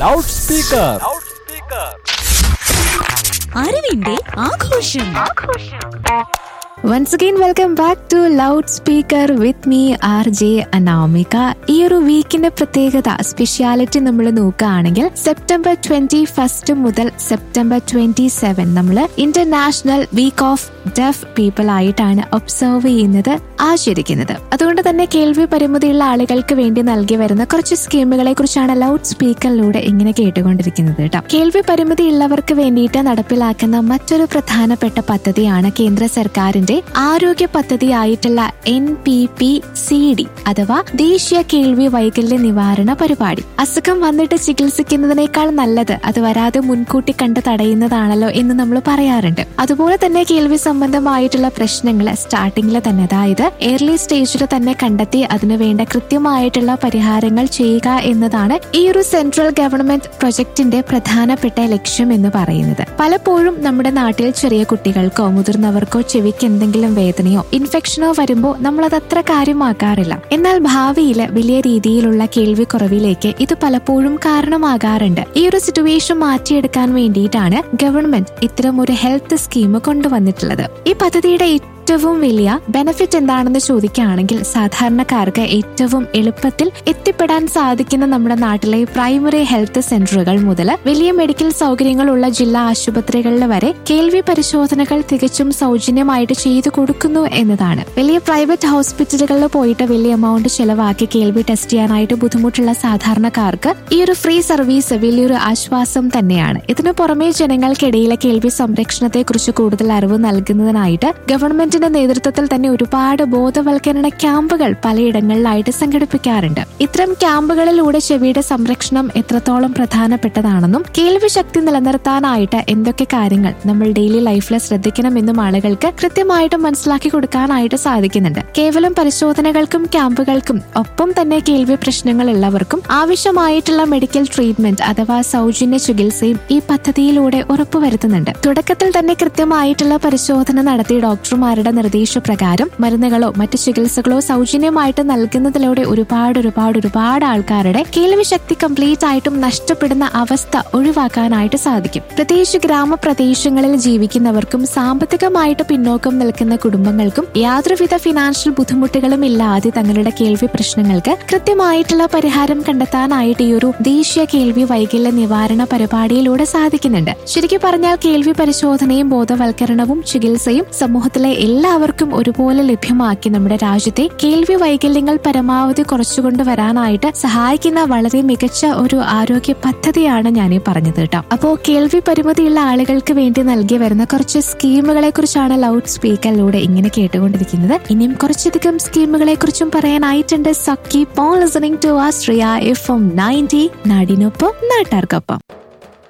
loud speaker അറിവിന്റെ ആഘോഷം once again welcome back to loud speaker with me R J Anamika ഈ ഒരു വീക്കിന്റെ പ്രത്യേകത സ്പെഷ്യാലിറ്റി നമ്മൾ നോക്കുകയാണെങ്കിൽ സെപ്റ്റംബർ ട്വന്റി ഫസ്റ്റ് മുതൽ സെപ്റ്റംബർ ട്വന്റി സെവൻ നമ്മൾ international week of deaf people ആയിട്ടാണ് ഒബ്സർവ് ചെയ്യുന്നത് ആചരിക്കുന്നത് അതുകൊണ്ട് തന്നെ കേൾവി പരിമിതിയുള്ള ആളുകൾക്ക് വേണ്ടി നൽകി വരുന്ന കുറച്ച് സ്കീമുകളെ കുറിച്ചാണ് ലൗഡ് സ്പീക്കറിലൂടെ ഇങ്ങനെ കേട്ടുകൊണ്ടിരിക്കുന്നത് കേട്ടോ കേൾവി പരിമിതി ഉള്ളവർക്ക് വേണ്ടിയിട്ട് നടപ്പിലാക്കുന്ന മറ്റൊരു പ്രധാനപ്പെട്ട പദ്ധതിയാണ് കേന്ദ്ര സർക്കാരിന്റെ ആരോഗ്യ പദ്ധതിയായിട്ടുള്ള N P P C D അഥവാ ദേശീയ കേൾവി വൈകല്യ നിവാരണ പരിപാടി അസുഖം വന്നിട്ട് ചികിത്സിക്കുന്നതിനേക്കാൾ നല്ലത് അത് വരാതെ മുൻകൂട്ടി കണ്ട് തടയുന്നതാണല്ലോ എന്ന് നമ്മൾ പറയാറുണ്ട് അതുപോലെ തന്നെ കേൾവി സംബന്ധമായിട്ടുള്ള പ്രശ്നങ്ങൾ സ്റ്റാർട്ടിങ്ങിൽ തന്നെ അതായത് എയർലി സ്റ്റേജിൽ തന്നെ കണ്ടെത്തി അതിനു വേണ്ട കൃത്യമായിട്ടുള്ള പരിഹാരങ്ങൾ ചെയ്യുക എന്നതാണ് ഈ ഒരു സെൻട്രൽ ഗവൺമെന്റ് പ്രൊജക്ടിന്റെ പ്രധാനപ്പെട്ട ലക്ഷ്യം എന്ന് പറയുന്നത് പലപ്പോഴും നമ്മുടെ നാട്ടിൽ ചെറിയ കുട്ടികൾക്കോ മുതിർന്നവർക്കോ ചെവിക്ക് എന്തെങ്കിലും വേദനയോ ഇൻഫെക്ഷനോ വരുമ്പോൾ നമ്മൾ അത് അത്ര കാര്യമാക്കാറില്ല എന്നാൽ ഭാവിയിൽ വലിയ രീതിയിലുള്ള കേൾവി കുറവിലേക്ക് ഇത് പലപ്പോഴും കാരണമാകാറുണ്ട് ഈ ഒരു സിറ്റുവേഷൻ മാറ്റിയെടുക്കാൻ വേണ്ടിയിട്ടാണ് ഗവൺമെന്റ് ഇത്തരം ഒരു ഹെൽത്ത് സ്കീം കൊണ്ടുവന്നിട്ടുള്ളത് ഈ പദ്ധതിയുടെ ഏറ്റവും വലിയ ബെനിഫിറ്റ് എന്താണെന്ന് ചോദിക്കുകയാണെങ്കിൽ സാധാരണക്കാർക്ക് ഏറ്റവും എളുപ്പത്തിൽ എത്തിപ്പെടാൻ സാധിക്കുന്ന നമ്മുടെ നാട്ടിലെ പ്രൈമറി ഹെൽത്ത് സെന്ററുകൾ മുതൽ വലിയ മെഡിക്കൽ സൗകര്യങ്ങളുള്ള ജില്ലാ ആശുപത്രികളിൽ വരെ കേൾവി പരിശോധനകൾ തികച്ചും സൗജന്യമായിട്ട് ചെയ്തു കൊടുക്കുന്നു എന്നതാണ് വലിയ പ്രൈവറ്റ് ഹോസ്പിറ്റലുകളിൽ പോയിട്ട് വലിയ എമൗണ്ട് ചെലവാക്കി കേൾവി ടെസ്റ്റ് ചെയ്യാനായിട്ട് ബുദ്ധിമുട്ടുള്ള സാധാരണക്കാർക്ക് ഈ ഒരു ഫ്രീ സർവീസ് വലിയൊരു ആശ്വാസം തന്നെയാണ് ഇതിനു പുറമെ ജനങ്ങൾക്കിടയിലെ കേൾവി സംരക്ഷണത്തെ കുറിച്ച് കൂടുതൽ അറിവ് നൽകുന്നതിനായിട്ട് ഗവൺമെന്റിന്റെ നേതൃത്വത്തിൽ തന്നെ ഒരുപാട് ബോധവൽക്കരണ ക്യാമ്പുകൾ പലയിടങ്ങളിലായിട്ട് സംഘടിപ്പിക്കാറുണ്ട് ഇത്തരം ക്യാമ്പുകളിലൂടെ ചെവിയുടെ സംരക്ഷണം എത്രത്തോളം പ്രധാനപ്പെട്ടതാണെന്നും കേൾവി ശക്തി നിലനിർത്താനായിട്ട് എന്തൊക്കെ കാര്യങ്ങൾ നമ്മൾ ഡെയിലി ലൈഫിൽ ശ്രദ്ധിക്കണമെന്നും ആളുകൾക്ക് കൃത്യമായിട്ട് മനസ്സിലാക്കി കൊടുക്കാനായിട്ട് സാധിക്കുന്നുണ്ട് കേവലം പരിശോധനകൾക്കും ക്യാമ്പുകൾക്കും ഒപ്പം തന്നെ കേൾവി പ്രശ്നങ്ങൾ ഉള്ളവർക്കും ആവശ്യമായിട്ടുള്ള മെഡിക്കൽ ട്രീറ്റ്മെന്റ് അഥവാ സൗജന്യ ചികിത്സയും ഈ പദ്ധതിയിലൂടെ ഉറപ്പുവരുത്തുന്നുണ്ട് തുടക്കത്തിൽ തന്നെ കൃത്യമായിട്ടുള്ള പരിശോധന നടത്തി ഡോക്ടർമാരുടെ നിർദ്ദേശപ്രകാരം മരുന്നുകളോ മറ്റു ചികിത്സകളോ സൗജന്യമായിട്ട് നൽകുന്നതിലൂടെ ഒരുപാട് ഒരുപാട് ഒരുപാട് ആൾക്കാരുടെ കേൾവി ശക്തി കംപ്ലീറ്റ് ആയിട്ടും നഷ്ടപ്പെടുന്ന അവസ്ഥ ഒഴിവാക്കാനായിട്ട് സാധിക്കും പ്രത്യേകിച്ച് ഗ്രാമപ്രദേശങ്ങളിൽ ജീവിക്കുന്നവർക്കും സാമ്പത്തികമായിട്ട് പിന്നോക്കം നിൽക്കുന്ന കുടുംബങ്ങൾക്കും യാതൊരുവിധ ഫിനാൻഷ്യൽ ബുദ്ധിമുട്ടുകളും ഇല്ലാതെ തങ്ങളുടെ കേൾവി പ്രശ്നങ്ങൾക്ക് കൃത്യമായിട്ടുള്ള പരിഹാരം കണ്ടെത്താനായിട്ട് ഈ ഒരു ദേശീയ കേൾവി വൈകല്യ നിവാരണ പരിപാടിയിലൂടെ സാധിക്കുന്നുണ്ട് ശരിക്കും പറഞ്ഞാൽ കേൾവി പരിശോധനയും ബോധവൽക്കരണവും ചികിത്സയും സമൂഹത്തിലെ എല്ലാവർക്കും ഒരുപോലെ ലഭ്യമാക്കി നമ്മുടെ രാജ്യത്തെ കേൾവി വൈകല്യങ്ങൾ പരമാവധി കുറച്ചുകൊണ്ട് വരാനായിട്ട് സഹായിക്കുന്ന വളരെ മികച്ച ഒരു ആരോഗ്യ പദ്ധതിയാണ് ഞാൻ ഈ പറഞ്ഞത് കേട്ടോ അപ്പോ കേൾവി പരിമിതിയുള്ള ആളുകൾക്ക് വേണ്ടി നൽകി വരുന്ന കുറച്ച് സ്കീമുകളെ കുറിച്ചാണ് ലൗഡ് സ്പീക്കറിലൂടെ ഇങ്ങനെ കേട്ടുകൊണ്ടിരിക്കുന്നത് ഇനിയും കുറച്ചധികം സ്കീമുകളെ കുറിച്ചും പറയാനായിട്ടുണ്ട് സക്കി പോൺ ലിസണിംഗ് ടു ആസ്ട്രിയ എഫ് എം നയൻറ്റി നാടിനൊപ്പം നാട്ടാർക്കൊപ്പം